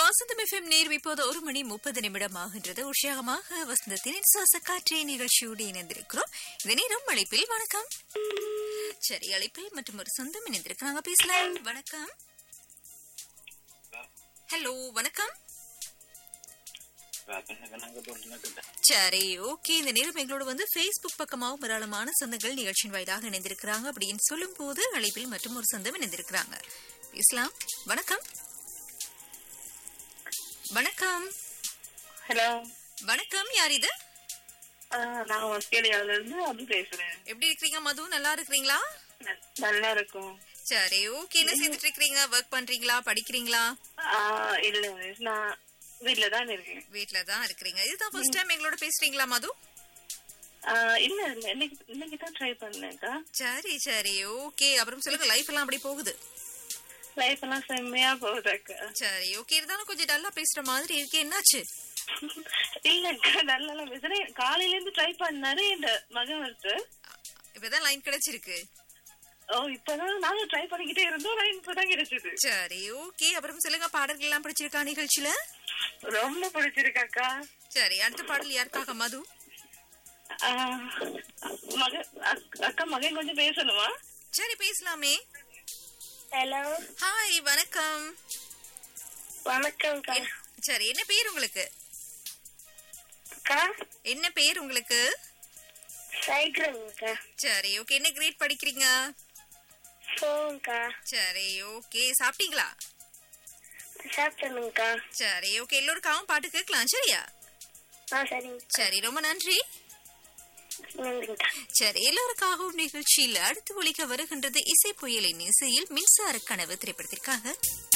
வசந்தம் FM நேர் இப்போது ஒரு மணி முப்பது நிமிடம் ஆகின்றது உற்சாகமாக வசந்தத்தின் சுவாச காற்றை நிகழ்ச்சியோடு இணைந்திருக்கிறோம் இந்த நேரம் அழைப்பில் வணக்கம் சரி அழைப்பில் மற்றும் ஒரு சொந்தம் இணைந்திருக்கிறாங்க பேசலாம் வணக்கம் ஹலோ வணக்கம் சரி ஓகே இந்த நேரம் எங்களோட வந்து ஃபேஸ்புக் பக்கமாகவும் ஏராளமான சொந்தங்கள் நிகழ்ச்சியின் வாயிலாக இணைந்திருக்கிறாங்க அப்படின்னு சொல்லும் போது அழைப்பில் மற்றும் ஒரு சொந்தம் இணைந்திருக்கிறாங்க பேசலாம் வணக்கம் வணக்கம் ஹலோ வணக்கம் யார் இது நான் ஆஸ்திரேலியால இருந்து அபி பேசுறேன் எப்படி இருக்கீங்க மது நல்லா இருக்கிறீங்களா ந- நல்லா இருக்கும் சரி ஓகே என்ன செய்துட்டு இருக்கீங்க ஒர்க் பண்றீங்களா படிக்கிறீங்களா ஆஹ் இல்ல miss, நான் வீட்ல தான் இருக்கேன் வீட்ல தான் இருக்கிறீங்க இதுதான் ஃபர்ஸ்ட் டைம் எங்களோட பேசுறீங்களா மது ஆஹ் இல்ல இல்ல இன்னைக்கு இன்னைக்கு தான் ட்ரை பண்ணேன்க்கா சரி சரி ஓகே அப்புறம் சொல்லுங்க லைஃப் எல்லாம் அப்படி போகுது லைஃப் எல்லாம் செம்மையா போகுதாக்கா சரி ஓகே இருந்தாலும் கொஞ்சம் டல்லா பேசுற மாதிரி இருக்கு என்னாச்சு இல்லக்கா நல்லா பேசுறேன் காலையில இருந்து ட்ரை பண்ணாரு இந்த மகன் ஒருத்தர் இப்பதான் லைன் கிடைச்சிருக்கு ஓ இப்பதான் நாங்க ட்ரை பண்ணிக்கிட்டே இருந்தோம் லைன் இப்பதான் கிடைச்சது சரி ஓகே அப்புறம் சொல்லுங்க பாடல்கள் எல்லாம் பிடிச்சிருக்கா நிகழ்ச்சியில ரொம்ப பிடிச்சிருக்காக்கா சரி அடுத்த பாடல் யாருக்காக மது ஆஹ் மகன் அக்- அக்கா மகன் கொஞ்சம் பேசணுமா சரி பேசலாமே ஹலோ ஹாய் வணக்கம் வணக்கம்க்கா சரி என்ன பேர் உங்களுக்கு அக்கா என்ன பேர் உங்களுக்கு சைக்கிள்க்கா சரி ஓகே என்ன கிரேட் படிக்கிறீங்க போங்கக்கா சரி ஓகே சாப்பிட்டீங்களா சாப்பிட்டணுங்கக்கா சரி ஓகே எல்லோருக்காகவும் பாட்டு கேட்கலாம் சரியா ஆ சரிங்க சரி ரொம்ப நன்றி நன்றிங்கக்கா சரி எல்லோருக்காகவும் நிகழ்ச்சியில் அடுத்து ஒழிக்க வருகின்றது இசை புயலின் இசையில் மின்சார கனவு திரைப்படத்திற்காக